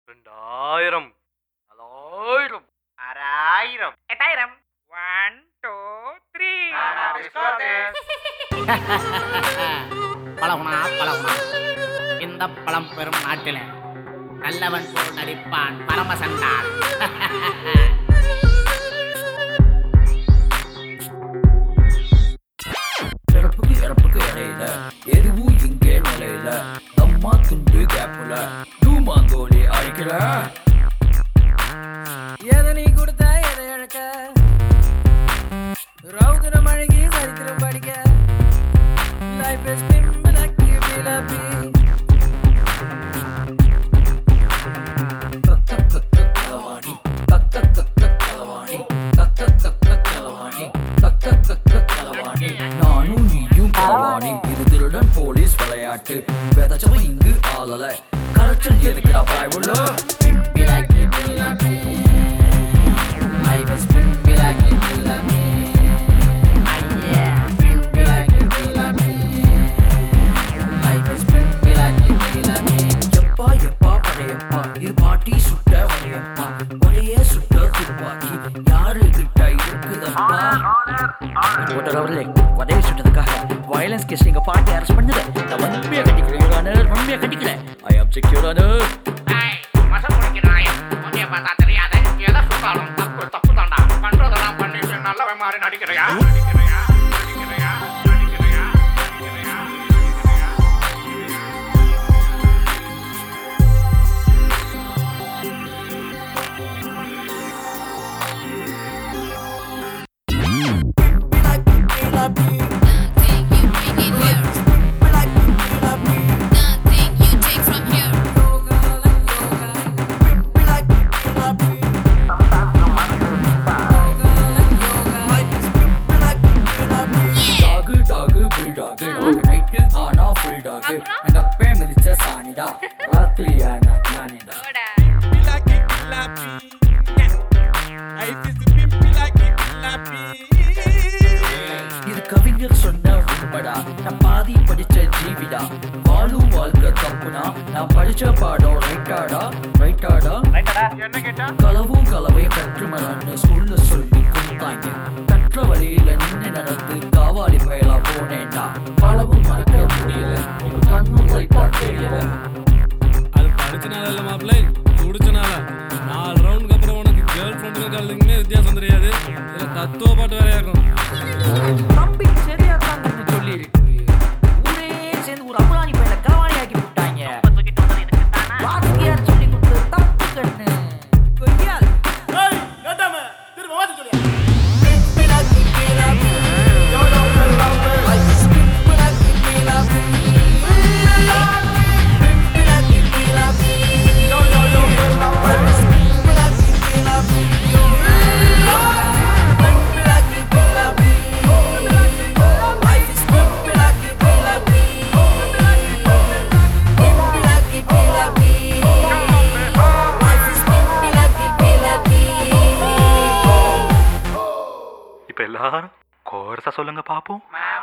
ரெண்டாயிரம் நாலாயிரம் ஆறாயிரம் எட்டாயிரம் ஒன் டூ த்ரீ பழகுனா பழகுனா இந்த பழம் பெறும் நாட்டில நல்லவன் போல் நடிப்பான் பரமசண்டான் பிறப்புக்கு இறப்புக்கு இடையில எதுவும் இங்கே நிலையில நம்மா துண்டு கேப்புல தூமாங்கோலி அழிக்கல எதை நீ கொடுத்த எதை இழக்க ரவுதிரம் அழகி சரித்திரம் படிக்க லைஃப் இஸ் பின் லக்கி பிலபி கக்க கக்க களவாணி கக்க கக்க களவாணி கக்க கக்க களவாணி கக்க கக்க களவாணி நானும் நீயும் களவாணி இது திருடன் போலீஸ் விளையாட்டு விதைச்சவன் இங்கு ஆளல கரைச்சல் எதுக்குடா பயவுள்ள பிலாக்கி பிலாக்கி Life is been பிலாக்கி பிலாக்கி பிலாக்கி பிலாக்கி Life is been பிலாக்கி பிலாக்கி எப்பா எப்பா படையப்பா இது பாட்டி சுட்ட வடையப்பா ஒரே சுட்ட துப்பாக்கி யாரு கிட்ட இருக்குதப்பா ஓட்டரவர்களே உதவி சுட்டதுக்காக வயலன்ஸ் கேஸ் எங்க பாட்டி அரெஸ்ட் பண்ணுது நான் வன்மையா கட்டிக்கிறேன் வன்மையா கட்டிக்கிறேன் ஐ அப்செக்ட் யூர் ஏய், மசம் குடிக்கிறாய் உன்னைய பார்த்தா தெரியாத எதை சுட்டாலும் தப்பு தப்பு தாண்டா பண்றதெல்லாம் பண்ணிட்டு நல்லவன் மாதிரி நடிக்கிறியா நடிக்கிறியா நடிக்கிறியா நடிக்கிறியா நடிக்கிறியா Nothing you bring in here. Nothing you take from here. டாகு டாகு புல் டாகு நைட்டு ஆனா ஃபுல் டாகு எங்க அப்பே மிதிச்ச சாணிடா ராத்திரியான ஞானிடா இது கவிஞர் சொன்ன உண்மைடா நான் பாதி படிச்ச ஜீவிடா வாழும் வாழ்க்கை தப்புனா நான் படிச்ச பாடம் ரைட்டாடா ரைட்டாடா என்ன கேட்டா களவும் கலவை கற்றுமரான்னு ஸ்கூல்ல சொல்லி கொடுத்தாங்க கற்ற வழியில நின்று நடந்து காவாலி பயலா போனேன்டா பழவும் மறக்க முடியல உங்க கண்ணும் ரைட்டா தெரியல அது படிச்சனால இல்ல மாப்பிள்ளை குடிச்சனால நாலு ரவுண்டுக்கு அப்புறம் உனக்கு கேர்ள் ஃப்ரெண்டுங்க கலந்துக்குமே வித்தியாசம் தெரியாது இதுல தத்துவ பாட்டு வேறையா இருக்கும் தம்பி சரியா தான் சொல்லி இருக்கு ஊரே சேர்ந்து ஒரு அபராணி பையனை களவாணி ஆக்கி விட்டாங்க வாத்தியார் சொல்லி கொடுத்தது தப்பு கண்ணு கொய்யால் இப்ப எல்லாரும் கோரஸா சொல்லுங்க பாப்போம்